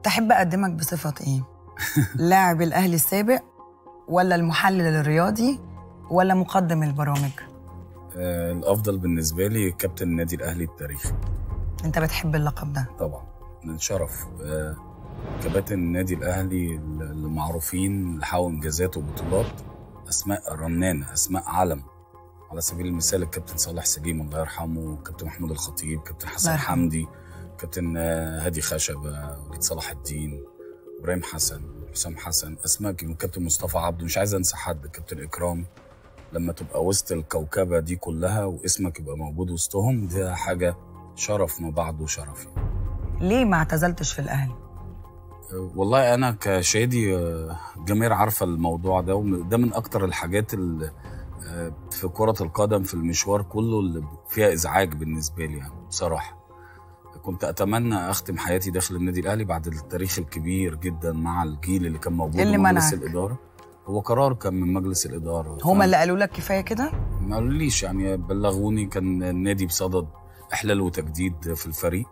تحب اقدمك بصفه ايه لاعب الاهلي السابق ولا المحلل الرياضي ولا مقدم البرامج آه الافضل بالنسبه لي كابتن النادي الاهلي التاريخي انت بتحب اللقب ده طبعا من شرف آه كباتن النادي الاهلي المعروفين اللي حققوا انجازات وبطولات اسماء رنانه اسماء علم على سبيل المثال الكابتن صالح سليم الله يرحمه كابتن محمود الخطيب كابتن حسن الله يرحمه. حمدي كابتن آه، هادي خشبه وليد صلاح الدين ابراهيم حسن حسام حسن اسماء كتير. وكابتن مصطفى عبده مش عايز انسى حد كابتن اكرامي لما تبقى وسط الكوكبه دي كلها واسمك يبقى موجود وسطهم ده حاجه شرف ما بعده شرف يعني. ليه ما اعتزلتش في الاهلي والله انا كشادي آه، الجماهير عارفه الموضوع ده وده من اكتر الحاجات اللي آه، في كره القدم في المشوار كله اللي فيها ازعاج بالنسبه لي يعني بصراحه كنت اتمنى اختم حياتي داخل النادي الاهلي بعد التاريخ الكبير جدا مع الجيل اللي كان موجود إيه اللي ومجلس منعك؟ الاداره هو قرار كان من مجلس الاداره هما فأنا- اللي قالوا لك كفايه كده ما قالوليش يعني بلغوني كان النادي بصدد احلال وتجديد في الفريق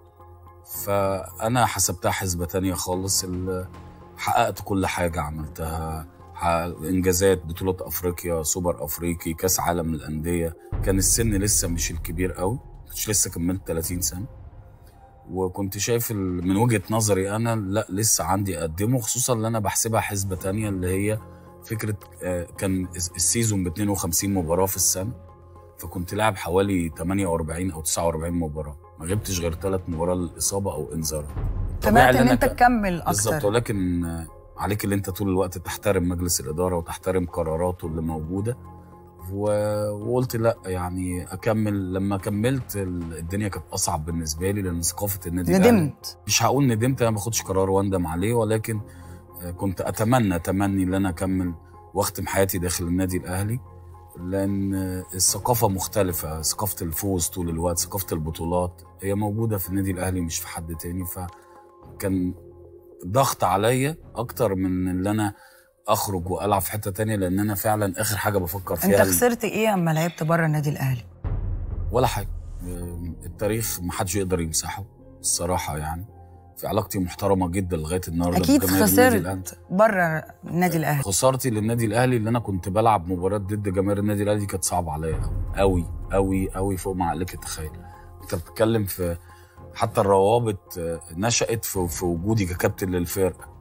فانا حسبتها حسبه تانية خالص ال- حققت كل حاجه عملتها حقق- انجازات بطولات افريقيا سوبر افريقي كاس عالم للانديه كان السن لسه مش الكبير قوي كنتش لسه كملت 30 سنه وكنت شايف ال- من وجهه نظري انا لا لسه عندي اقدمه خصوصا اللي انا بحسبها حسبه تانية اللي هي فكره آه، كان الس- السيزون ب 52 مباراه في السنه فكنت لاعب حوالي 48 او 49 مباراه ما غبتش غير ثلاث مباراه للاصابه او انذار طبيعي سمعت ان أنا انت ك- تكمل بالظبط اكتر ولكن آه، عليك اللي انت طول الوقت تحترم مجلس الاداره وتحترم قراراته اللي موجوده و- وقلت لا يعني اكمل لما كملت ال- الدنيا كانت اصعب بالنسبه لي لان ثقافه النادي الأهلي- ندمت مش هقول ندمت انا ما باخدش قرار واندم عليه ولكن آه، كنت اتمنى تمني ان انا اكمل واختم حياتي داخل النادي الاهلي لان آه، الثقافه مختلفه ثقافه الفوز طول الوقت ثقافه البطولات هي موجوده في النادي الاهلي مش في حد تاني فكان ضغط عليا اكتر من ان انا اخرج والعب في حته تانية لان انا فعلا اخر حاجه بفكر فيها انت خسرت ايه اما لعبت بره النادي الاهلي ولا حاجه آم، التاريخ محدش يقدر يمسحه الصراحه يعني في علاقتي محترمه جدا لغايه النهارده اكيد بجماهير النادي الأهلي. خسرت بره النادي الاهلي خسارتي للنادي الاهلي اللي انا كنت بلعب مباريات ضد جماهير النادي الاهلي دي كانت صعبه عليا قوي قوي قوي فوق ما عقلك تتخيل انت بتتكلم في حتى الروابط آه، نشأت في, في وجودي ككابتن للفرقه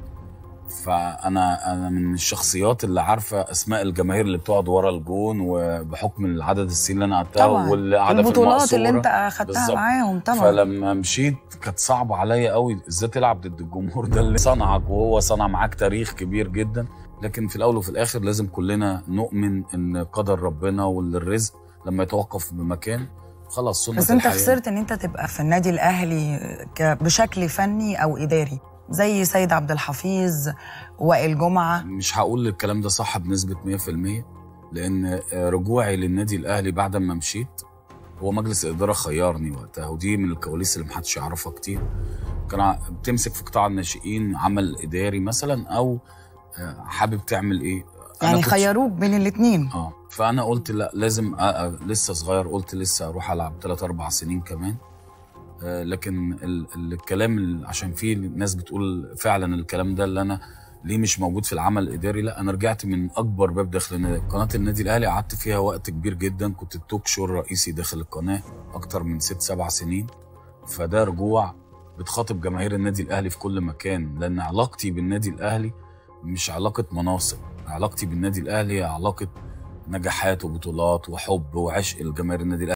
فانا انا من الشخصيات اللي عارفه اسماء الجماهير اللي بتقعد ورا الجون وبحكم العدد السنين اللي انا قعدتها طبعا واللي قاعده في البطولات اللي المقصورة. انت اخدتها بالظبط. معاهم طبعا فلما مشيت كانت صعبة عليا قوي ازاي تلعب ضد الجمهور ده اللي صنعك وهو صنع معاك تاريخ كبير جدا لكن في الاول وفي الاخر لازم كلنا نؤمن ان قدر ربنا والرزق لما يتوقف بمكان خلاص سنة بس انت الحياة. خسرت ان انت تبقى في النادي الاهلي ك- بشكل فني او اداري زي سيد عبد الحفيظ وائل جمعه مش هقول الكلام ده صح بنسبة 100% لأن رجوعي للنادي الأهلي بعد ما مشيت هو مجلس الإدارة خيرني وقتها ودي من الكواليس اللي محدش يعرفها كتير كان ع- بتمسك في قطاع الناشئين عمل إداري مثلا أو آه، حابب تعمل إيه أنا يعني كنت- خيروك بين الاثنين اه فانا قلت لا لازم أ... أ... لسه صغير قلت لسه اروح العب 3 4 سنين كمان آه لكن ال... ال- الكلام ال... عشان في ناس بتقول فعلا الكلام ده اللي انا ليه مش موجود في العمل الاداري لا انا رجعت من اكبر باب داخل النادي قناه النادي الاهلي قعدت فيها وقت كبير جدا كنت التوك شو الرئيسي داخل القناه اكتر من ست سبع سنين فده رجوع بتخاطب جماهير النادي الاهلي في كل مكان لان علاقتي بالنادي الاهلي مش علاقه مناصب علاقتي بالنادي الاهلي علاقه نجاحات وبطولات وحب وعشق لجماهير النادي الاهلي